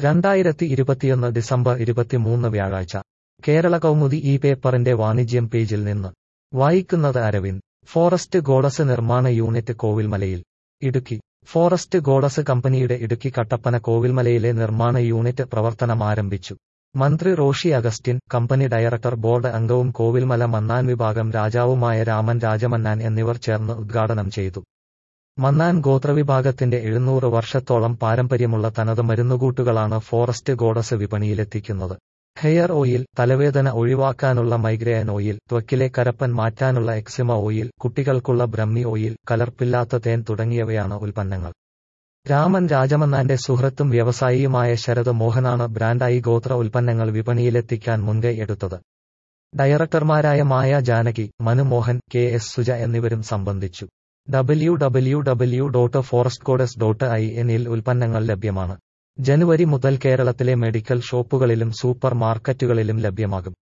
രണ്ടായിരത്തി ഇരുപത്തിയൊന്ന് ഡിസംബർ ഇരുപത്തിമൂന്ന് വ്യാഴാഴ്ച കേരള കൗമുദി ഈ പേപ്പറിന്റെ വാണിജ്യം പേജിൽ നിന്ന് വായിക്കുന്നത് അരവിന്ദ് ഫോറസ്റ്റ് ഗോഡസ് നിർമ്മാണ യൂണിറ്റ് കോവിൽമലയിൽ ഇടുക്കി ഫോറസ്റ്റ് ഗോഡസ് കമ്പനിയുടെ ഇടുക്കി കട്ടപ്പന കോവിൽമലയിലെ നിർമ്മാണ യൂണിറ്റ് പ്രവർത്തനം ആരംഭിച്ചു മന്ത്രി Roshi Augustine company director board അംഗവും കോവിൽമല മന്നാൻ വിഭാഗം രാജാവുമായ രാമൻ രാജമന്നാൻ എന്നിവർ ചേർന്ന് ഉദ്ഘാടനം ചെയ്തു മന്നാൻ ഗോത്രവിഭാഗത്തിന്റെ എഴുന്നൂറ് വർഷത്തോളം പാരമ്പര്യമുള്ള തനത് മരുന്നുകൂട്ടുകളാണ് ഫോറസ്റ്റ് ഗോഡസ് വിപണിയിലെത്തിക്കുന്നത് ഹെയർ ഓയിൽ തലവേദന ഒഴിവാക്കാനുള്ള മൈഗ്രേൻ ഓയിൽ ത്വക്കിലെ കരപ്പൻ മാറ്റാനുള്ള എക്സിമ ഓയിൽ കുട്ടികൾക്കുള്ള ബ്രഹ്മി ഓയിൽ കലർപ്പില്ലാത്ത തേൻ തുടങ്ങിയവയാണ് ഉൽപ്പന്നങ്ങൾ രാമൻ രാജമന്നാന്റെ സുഹൃത്തും വ്യവസായിയുമായ ശരത് മോഹനാണ് ബ്രാൻഡായി ഗോത്ര ഉൽപ്പന്നങ്ങൾ വിപണിയിലെത്തിക്കാൻ മുൻകൈ എടുത്തത് ഡയറക്ടർമാരായ മായ ജാനകി മനുമോഹൻ കെ എസ് സുജ എന്നിവരും സംബന്ധിച്ചു W W W dot forest goddess dot I എന്നിൽ ഉൽപ്പന്നങ്ങൾ ലഭ്യമാണ് ജനുവരി മുതൽ കേരളത്തിലെ മെഡിക്കൽ ഷോപ്പുകളിലും സൂപ്പർ മാർക്കറ്റുകളിലും ലഭ്യമാകും